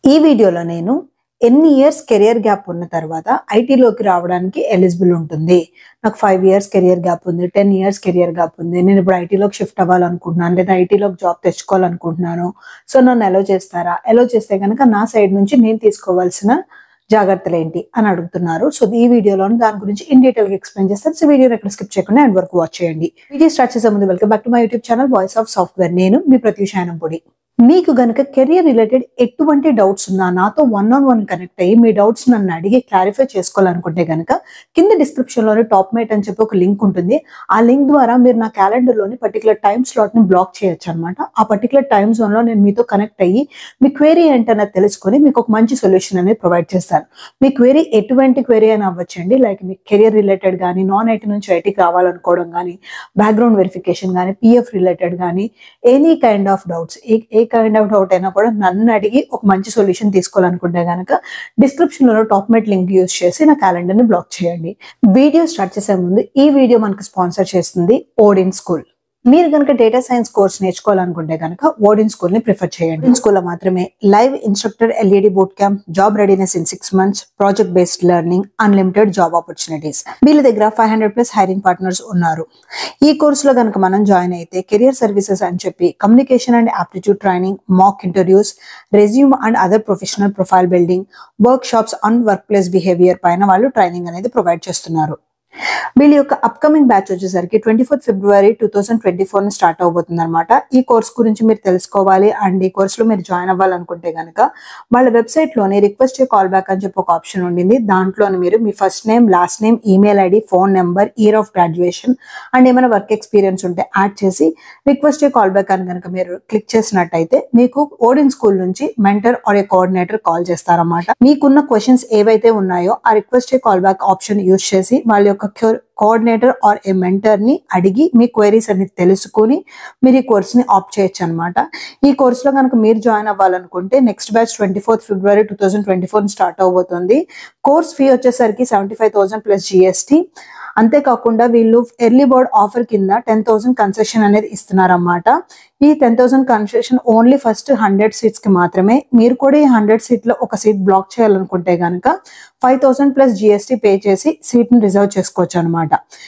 ఈ వీడియోలో నేను ఎన్ని ఇయర్స్ కెరియర్ గ్యాప్ ఉన్న తర్వాత ఐటీలోకి రావడానికి ఎలిజిబుల్ ఉంటుంది నాకు ఫైవ్ ఇయర్స్ కెరియర్ గ్యాప్ ఉంది టెన్ ఇయర్స్ కెరియర్ గ్యాప్ ఉంది నేను ఇప్పుడు ఐటీలోకి షిఫ్ట్ అవ్వాలనుకుంటున్నాను లేదా ఐటీలోకి జాబ్ తెచ్చుకోవాలనుకుంటున్నాను సో నన్ను ఎలో చేస్తారా ఎలో చేస్తే కనుక నా సైడ్ నుంచి నేను తీసుకోవాల్సిన జాగ్రత్తలు ఏంటి అని అడుగుతున్నారు సో ఈ వీడియోలో దాని గురించి ఇన్ డీటెయిల్ గా ఎక్స్ప్లెయిన్ చేస్తాను సో వీడియో ఎక్కడ స్కిప్ చేయకుండా ఎండ్ వరకు వాచ్ చేయండి వీడియో స్టార్ట్ చేసే ముందు welcome back to my YouTube channel voice of software నేను మీ ప్రత్యూష్ పొడి మీకు గనుక కెరియర్ రిలేటెడ్ ఎటువంటి డౌట్స్ ఉన్నా నాతో వన్ ఆన్ వన్ కనెక్ట్ అయ్యి మీ డౌట్స్ నన్ను అడిగి క్లారిఫై చేసుకోవాలనుకుంటే గనుక కింద డిస్క్రిప్షన్ లోని టాప్ మేట్ అని చెప్పి ఒక లింక్ ఉంటుంది ఆ లింక్ ద్వారా మీరు నా క్యాలెండర్ లోని పర్టికులర్ టైం స్లాట్ ని బ్లాక్ చేయొచ్చు అనమాట ఆ పర్టికులర్ టైం జోన్ లో నేను మీతో కనెక్ట్ అయ్యి మీ క్వేరీ ఏంటన్నది తెలుసుకొని మీకు ఒక మంచి సొల్యూషన్ అనేది ప్రొవైడ్ చేస్తాను మీ క్వేరీ ఎటువంటి క్వేరీ అని అవ్వచ్చండి లైక్ మీ కెరియర్ రిలేటెడ్ కానీ నాన్ ఐటీ నుంచి ఐటీకి రావాలనుకోవడం కానీ బ్యాక్గ్రౌండ్ వెరిఫికేషన్ కానీ పిఎఫ్ రిలేటెడ్ కానీ ఎనీ కైండ్ ఆఫ్ డౌట్స్ ఏ ఏ కైండ్ ఆఫ్ డౌట్ అయినా కూడా నన్ను అడిగి ఒక మంచి సొల్యూషన్ తీసుకోవాలనుకుంటే కనుక డిస్క్రిప్షన్ లో టాప్ మెట్ లింక్ యూస్ చేసి నా క్యాలెండర్ ని బ్లాక్ చేయండి వీడియో స్టార్ట్ చేసే ముందు ఈ వీడియో మనకు స్పాన్సర్ చేస్తుంది ఓడిన్ స్కూల్ మీరు కనుక డేటా సైన్స్ కోర్స్ నేర్చుకోవాలనుకుంటే కనుక ఓడిన్ స్కూల్ ని ప్రిఫర్ చేయండి స్కూల్లో మాత్రమే live instructor LED boot camp job readiness in six months project based learning unlimited job opportunities వీళ్ళ దగ్గర five hundred plus hiring partners ఉన్నారు ఈ కోర్సులో కనుక మనం జాయిన్ అయితే కెరియర్ సర్వీసెస్ అని చెప్పి communication and aptitude training mock interviews resume and other professional profile building workshops on workplace behaviour పైన వాళ్ళు ట్రైనింగ్ అనేది ప్రొవైడ్ చేస్తున్నారు వీళ్ళ యొక్క అప్కమింగ్ బ్యాచ్ వచ్చేసరికి twenty fourth February two thousand twenty four start అవబోతుంది అనమాట ఈ కోర్స్ గురించి మీరు తెలుసుకోవాలి అండ్ ఈ కోర్సులో మీరు జాయిన్ అవ్వాలనుకుంటే కనుక వాళ్ళ వెబ్సైట్ లోనే రిక్వెస్ట్ కాల్ బ్యాక్ అని చెప్పి ఒక ఆప్షన్ ఉండింది దాంట్లోనే మీరు మీ first name last name email ID phone number year of graduation and ఏమైనా వర్క్ ఎక్స్పీరియన్స్ ఉంటే యాడ్ చేసి రిక్వెస్ట్ కాల్ బ్యాక్ అని కనుక మీరు క్లిక్ చేసినట్టయితే మీకు ఓడిన్ స్కూల్ నుంచి mentor or a coordinator call చేస్తారన్నమాట మీకున్న క్వశ్చన్స్ ఏవైతే ఉన్నాయో ఆ request call back option use చేసి వాళ్ళ యొక్క కోఆర్డినేటర్ ఆర్ ఏ మెంటర్ ని అడిగి మీ క్వైరీస్ అన్ని తెలుసుకొని మీరు ఈ కోర్స్ ని ఆప్ట్ చేయొచ్చు అనమాట ఈ కోర్స్ లో కనుక మీరు జాయిన్ అవ్వాలనుకుంటే next batch twenty fourth February two thousand twenty four start అవబోతుంది కోర్స్ ఫీ వచ్చేసరికి seventy five thousand plus GST అంతేకాకుండా వీళ్ళు ఎర్లీ బోర్డ్ ఆఫర్ కింద టెన్ థౌసండ్ కన్సెషన్ అనేది ఇస్తున్నారన్నమాట ఈ ten thousand concession only first hundred seats కి మాత్రమే మీరు కూడా ఈ హండ్రెడ్ సీట్ లో ఒక సీట్ బ్లాక్ చేయాలనుకుంటే కనుక five thousand plus GST pay చేసి సీట్ ని రిజర్వ్ చేసుకోవచ్చు అనమాట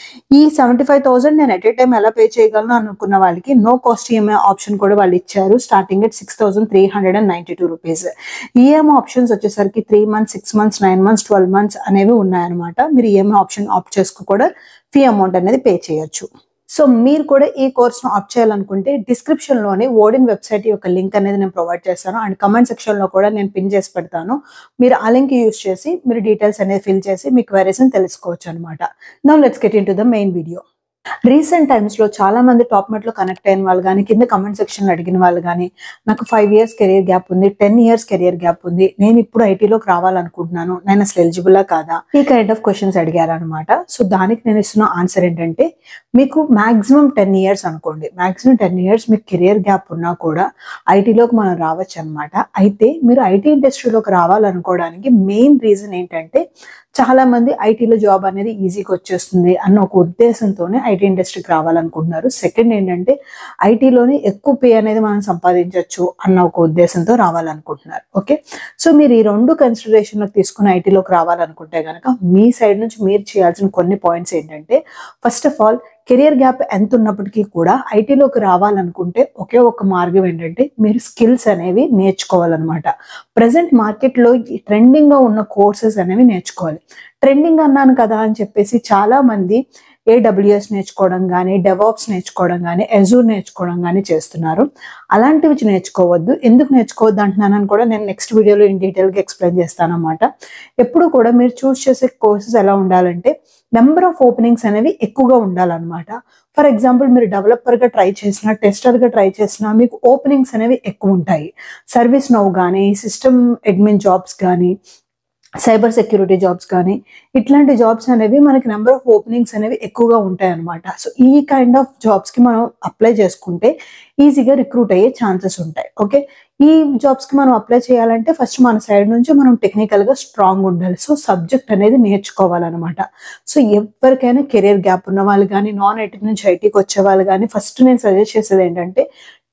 ఈ సెవెంటీ ఫైవ్ థౌసండ్ నేను ఎట్ ఏ టైం ఎలా పే చేయగలను అనుకున్న వాళ్ళకి నో కాస్ట్ ఈఎంఐ ఆప్షన్ కూడా వాళ్ళు ఇచ్చారు starting at six thousand three hundred and ninety two rupees EMI options వచ్చేసరికి three months six months nine months twelve months అనేవి ఉన్నాయన్నమాట మీరు ఈఎంఐ ఆప్షన్ ఆప్ట్ చేసుకు కూడా ఫీ అమౌంట్ అనేది పే చేయొచ్చు సో మీరు కూడా ఈ కోర్స్ను ఆప్ చేయాలనుకుంటే డిస్క్రిప్షన్ లోని ఓడిన్ వెబ్సైట్ యొక్క లింక్ అనేది నేను ప్రొవైడ్ చేస్తాను అండ్ కమెంట్ సెక్షన్ లో కూడా నేను పిన్ చేసి పెడతాను మీరు ఆ లింక్ యూస్ చేసి మీరు డీటెయిల్స్ అనేది ఫిల్ చేసి మీ క్వైరీస్ తెలుసుకోవచ్చు అనమాట now let's get into the main video recent times లో చాలా మంది టాప్ మెట్ లో కనెక్ట్ అయిన వాళ్ళు కానీ కింద కమెంట్ సెక్షన్ లో అడిగిన వాళ్ళు కానీ నాకు ఫైవ్ ఇయర్స్ కెరియర్ గ్యాప్ ఉంది టెన్ ఇయర్స్ కెరియర్ గ్యాప్ ఉంది నేను ఇప్పుడు ఐటీలోకి రావాలనుకుంటున్నాను నేను అసలు ఎలిజిబుల్లా కాదా ఈ కైండ్ ఆఫ్ క్వశ్చన్స్ అడిగారు అనమాట సో దానికి నేను ఇస్తున్న ఆన్సర్ ఏంటంటే మీకు మాక్సిమం టెన్ ఇయర్స్ అనుకోండి మాక్సిమం టెన్ ఇయర్స్ మీకు కెరియర్ గ్యాప్ ఉన్నా కూడా ఐటీలోకి మనం రావచ్చు అనమాట అయితే మీరు ఐటీ ఇండస్ట్రీలోకి రావాలనుకోవడానికి మెయిన్ రీజన్ ఏంటంటే చాలా మంది ఐటీలో జాబ్ అనేది ఈజీగా వచ్చేస్తుంది అన్న ఒక ఉద్దేశంతోనే ఐటీ ఇండస్ట్రీకి రావాలనుకుంటున్నారు సెకండ్ ఏంటంటే ఐటీలోనే ఎక్కువ పే అనేది మనం సంపాదించవచ్చు అన్న ఒక ఉద్దేశంతో రావాలనుకుంటున్నారు ఓకే సో మీరు ఈ రెండు కన్సిడరేషన్లోకి తీసుకుని ఐటీలోకి రావాలనుకుంటే కనుక మీ సైడ్ నుంచి మీరు చేయాల్సిన కొన్ని పాయింట్స్ ఏంటంటే first of all career gap ఎంత ఉన్నప్పటికీ కూడా ఐటీలోకి రావాలనుకుంటే ఒకే ఒక మార్గం ఏంటంటే మీరు స్కిల్స్ అనేవి నేర్చుకోవాలన్నమాట ప్రజెంట్ మార్కెట్లో ట్రెండింగ్గా ఉన్న కోర్సెస్ అనేవి నేర్చుకోవాలి ట్రెండింగ్ అన్నాను కదా అని చెప్పేసి చాలా మంది ఏడబ్ల్యూఎస్ నేర్చుకోవడం కానీ డెవాప్స్ నేర్చుకోవడం కానీ ఎజూర్ నేర్చుకోవడం కానీ చేస్తున్నారు అలాంటివి నేర్చుకోవద్దు ఎందుకు నేర్చుకోవద్దు అంటున్నానని కూడా నేను నెక్స్ట్ వీడియోలో ఇన్ డీటెయిల్గా ఎక్స్ప్లెయిన్ చేస్తాను అనమాట ఎప్పుడు కూడా మీరు చూస్ చేసే కోర్సెస్ ఎలా ఉండాలంటే నెంబర్ ఆఫ్ ఓపెనింగ్స్ అనేవి ఎక్కువగా ఉండాలన్నమాట ఫర్ ఎగ్జాంపుల్ మీరు డెవలపర్గా ట్రై చేసినా టెస్టర్గా ట్రై చేసినా మీకు ఓపెనింగ్స్ అనేవి ఎక్కువ ఉంటాయి సర్వీస్ నౌ కానీ సిస్టమ్ అడ్మిన్ జాబ్స్ కానీ సైబర్ సెక్యూరిటీ జాబ్స్ కానీ ఇట్లాంటి జాబ్స్ అనేవి మనకి నెంబర్ ఆఫ్ ఓపెనింగ్స్ అనేవి ఎక్కువగా ఉంటాయి అనమాట సో ఈ కైండ్ ఆఫ్ జాబ్స్కి మనం అప్లై చేసుకుంటే ఈజీగా రిక్రూట్ అయ్యే ఛాన్సెస్ ఉంటాయి ఓకే ఈ జాబ్స్కి మనం అప్లై చేయాలంటే ఫస్ట్ మన సైడ్ నుంచి మనం టెక్నికల్గా స్ట్రాంగ్ ఉండాలి సో సబ్జెక్ట్ అనేది నేర్చుకోవాలన్నమాట సో ఎవరికైనా కెరియర్ గ్యాప్ ఉన్న వాళ్ళు కానీ నాన్ ఐటీ నుంచి ఐటీకి వచ్చే వాళ్ళు కానీ ఫస్ట్ నేను సజెస్ట్ చేసేది ఏంటంటే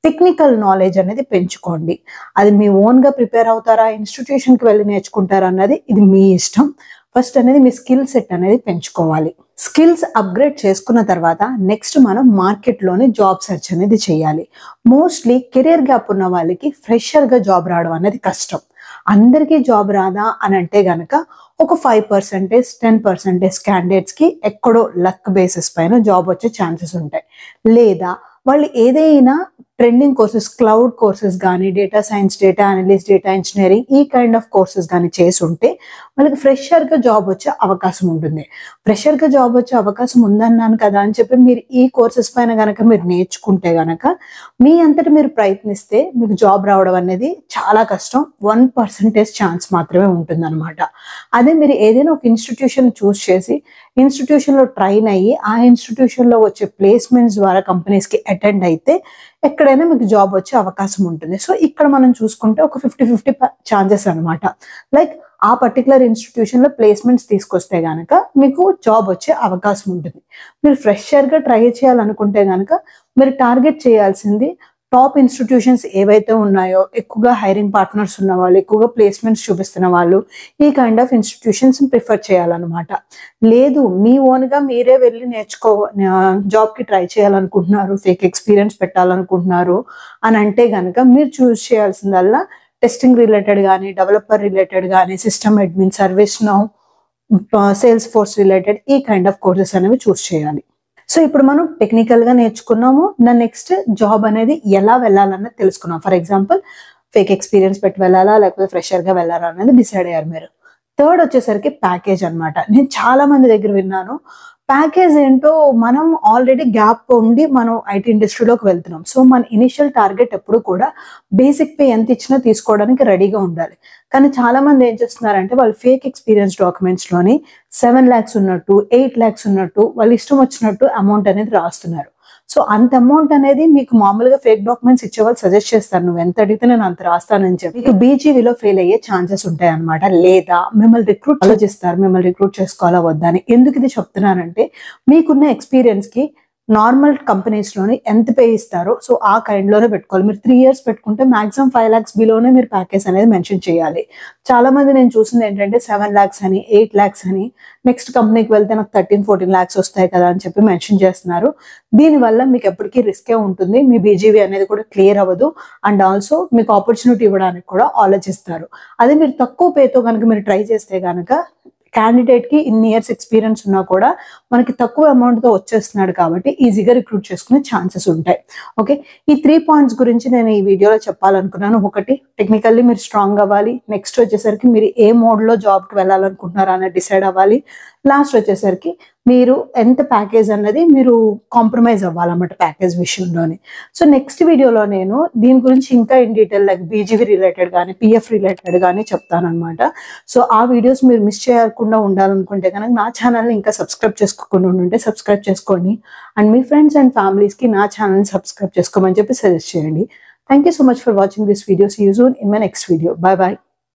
టెక్నికల్ నాలెడ్జ్ అనేది పెంచుకోండి అది మీ ఓన్గా ప్రిపేర్ అవుతారా ఇన్స్టిట్యూషన్కి వెళ్ళి నేర్చుకుంటారా అన్నది ఇది మీ ఇష్టం ఫస్ట్ అనేది మీ స్కిల్ సెట్ అనేది పెంచుకోవాలి స్కిల్స్ అప్గ్రేడ్ చేసుకున్న తర్వాత నెక్స్ట్ మనం మార్కెట్లోనే జాబ్ సెర్చ్ అనేది చేయాలి మోస్ట్లీ కెరియర్ గ్యాప్ ఉన్న వాళ్ళకి ఫ్రెషర్గా జాబ్ రావడం అనేది కష్టం అందరికీ జాబ్ రాదా అని అంటే గనక ఒక ఫైవ్ పర్సెంటేజ్ టెన్ పర్సెంటేజ్ క్యాండిడేట్స్కి ఎక్కడో లక్ బేసిస్ పైన జాబ్ వచ్చే ఛాన్సెస్ ఉంటాయి లేదా వాళ్ళు ఏదైనా ట్రెండింగ్ కోర్సెస్ క్లౌడ్ కోర్సెస్ కానీ data science data analyst data engineering ఈ కైండ్ ఆఫ్ కోర్సెస్ కానీ చేసి ఉంటే వాళ్ళకి ఫ్రెషర్గా జాబ్ వచ్చే అవకాశం ఉంటుంది ఫ్రెషర్గా జాబ్ వచ్చే అవకాశం ఉందన్నాను కదా అని చెప్పి మీరు ఈ కోర్సెస్ పైన కనుక మీరు నేర్చుకుంటే గనక మీ అంతటి మీరు ప్రయత్నిస్తే మీకు జాబ్ రావడం అనేది చాలా కష్టం వన్ పర్సెంటేజ్ ఛాన్స్ మాత్రమే ఉంటుందన్నమాట అదే మీరు ఏదైనా ఒక ఇన్స్టిట్యూషన్ చూస్ చేసి ఇన్స్టిట్యూషన్లో ట్రైన్ అయ్యి ఆ ఇన్స్టిట్యూషన్లో వచ్చే ప్లేస్మెంట్స్ ద్వారా కంపెనీస్కి అటెండ్ అయితే ఎక్కడైనా మీకు జాబ్ వచ్చే అవకాశం ఉంటుంది సో ఇక్కడ మనం చూసుకుంటే ఒక ఫిఫ్టీ ఫిఫ్టీ ఛాన్సెస్ అనమాట లైక్ ఆ పర్టికులర్ ఇన్స్టిట్యూషన్లో ప్లేస్మెంట్స్ తీసుకొస్తే కనుక మీకు జాబ్ వచ్చే అవకాశం ఉంటుంది మీరు ఫ్రెషర్గా ట్రై చేయాలనుకుంటే కనుక మీరు టార్గెట్ చేయాల్సింది టాప్ ఇన్స్టిట్యూషన్స్ ఏవైతే ఉన్నాయో ఎక్కువగా హైరింగ్ పార్ట్నర్స్ ఉన్న వాళ్ళు ఎక్కువగా ప్లేస్మెంట్స్ చూపిస్తున్న వాళ్ళు ఈ కైండ్ ఆఫ్ ఇన్స్టిట్యూషన్స్ ప్రిఫర్ చేయాలన్నమాట లేదు మీ ఓన్గా మీరే వెళ్ళి నేర్చుకో జాబ్కి ట్రై చేయాలనుకుంటున్నారు ఫేక్ ఎక్స్పీరియన్స్ పెట్టాలనుకుంటున్నారు అని అంటే కనుక మీరు చూస్ చేయాల్సిందల్లా టెస్టింగ్ రిలేటెడ్ కానీ డెవలపర్ రిలేటెడ్ కానీ system admin ServiceNow Salesforce related ఈ కైండ్ ఆఫ్ కోర్సెస్ అనేవి చూస్ చేయాలి సో ఇప్పుడు మనం టెక్నికల్ గా నేర్చుకున్నాము నా నెక్స్ట్ జాబ్ అనేది ఎలా వెళ్ళాలన్నది తెలుసుకున్నాం ఫర్ ఎగ్జాంపుల్ ఫేక్ ఎక్స్పీరియన్స్ పెట్టి వెళ్ళాలా లేకపోతే ఫ్రెషర్ గా వెళ్ళాలా అనేది డిసైడ్ అయ్యారు మీరు థర్డ్ వచ్చేసరికి ప్యాకేజ్ అన్నమాట నేను చాలా మంది దగ్గర విన్నాను ప్యాకేజ్ ఏంటో మనం ఆల్రెడీ గ్యాప్ ఉండి మనం ఐటీ ఇండస్ట్రీలోకి వెళ్తున్నాం సో మన ఇనిషియల్ టార్గెట్ ఎప్పుడు కూడా బేసిక్ పే ఎంత ఇచ్చినా తీసుకోవడానికి రెడీగా ఉండాలి కానీ చాలా మంది ఏం చేస్తున్నారంటే వాళ్ళు ఫేక్ ఎక్స్పీరియన్స్ డాక్యుమెంట్స్ లోని సెవెన్ ల్యాక్స్ ఉన్నట్టు ఎయిట్ ల్యాక్స్ ఉన్నట్టు వాళ్ళు ఇష్టం వచ్చినట్టు అమౌంట్ అనేది రాస్తున్నారు సో అంత అమౌంట్ అనేది మీకు మామూలుగా ఫేక్ డాక్యుమెంట్స్ ఇచ్చే వాళ్ళు సజెస్ట్ చేస్తారు నువ్వు ఎంత అడిగితే నేను అంత రాస్తానని చెప్పి మీకు బీజీవీలో ఫెయిల్ అయ్యే ఛాన్సెస్ ఉంటాయి అనమాట లేదా మిమ్మల్ని రిక్రూట్ ఆలోచిస్తారు మిమ్మల్ని రిక్రూట్ చేసుకోవాలా వద్దా అని ఎందుకు ఇది చెప్తున్నానంటే మీకున్న ఎక్స్పీరియన్స్ కి నార్మల్ కంపెనీస్ లోని ఎంత పే ఇస్తారో సో ఆ కైండ్ లోనే పెట్టుకోవాలి మీరు త్రీ ఇయర్స్ పెట్టుకుంటే మాక్సిమం ఫైవ్ లాక్స్ బిలోనే మీరు ప్యాకేజ్ అనేది మెన్షన్ చేయాలి చాలా మంది నేను చూసింది ఏంటంటే సెవెన్ లాక్స్ అని ఎయిట్ లాక్స్ అని నెక్స్ట్ కంపెనీకి వెళ్తే నాకు థర్టీన్ ఫోర్టీన్ లాక్స్ వస్తాయి కదా అని చెప్పి మెన్షన్ చేస్తున్నారు దీనివల్ల మీకు ఎప్పటికీ రిస్కే ఉంటుంది మీ బీజీవీ అనేది కూడా క్లియర్ అవ్వదు అండ్ ఆల్సో మీకు ఆపర్చునిటీ ఇవ్వడానికి కూడా ఆలోచిస్తారు అదే మీరు తక్కువ పేతో కనుక మీరు ట్రై చేస్తే కనుక క్యాండిడేట్ కి ఇన్ని ఇయర్స్ ఎక్స్పీరియన్స్ ఉన్నా కూడా మనకి తక్కువ అమౌంట్ తో వచ్చేస్తున్నాడు కాబట్టి ఈజీగా రిక్రూట్ చేసుకునే ఛాన్సెస్ ఉంటాయి ఓకే ఈ త్రీ పాయింట్స్ గురించి నేను ఈ వీడియోలో చెప్పాలనుకున్నాను ఒకటి టెక్నికల్లీ మీరు స్ట్రాంగ్ అవ్వాలి నెక్స్ట్ వచ్చేసరికి మీరు ఏ మోడ్ లో జాబ్ కి వెళ్ళాలనుకుంటున్నారా అనేది డిసైడ్ అవ్వాలి లాస్ట్ వచ్చేసరికి మీరు ఎంత ప్యాకేజ్ అన్నది మీరు కాంప్రమైజ్ అవ్వాలన్నమాట ప్యాకేజ్ విషయంలోని సో నెక్స్ట్ వీడియోలో నేను దీని గురించి ఇంకా in detail like BGV related కానీ పిఎఫ్ రిలేటెడ్ కానీ చెప్తానమాట సో ఆ వీడియోస్ మీరు మిస్ చేయకుండా ఉండాలనుకుంటే కనుక నా ఛానల్ని ఇంకా సబ్స్క్రైబ్ చేసుకోకుండా ఉంటే సబ్స్క్రైబ్ చేసుకోండి అండ్ మీ ఫ్రెండ్స్ అండ్ ఫ్యామిలీస్కి నా ఛానల్ని సబ్స్క్రైబ్ చేసుకోమని చెప్పి సజెస్ట్ చేయండి thank you so much for watching this videos use in my next video bye bye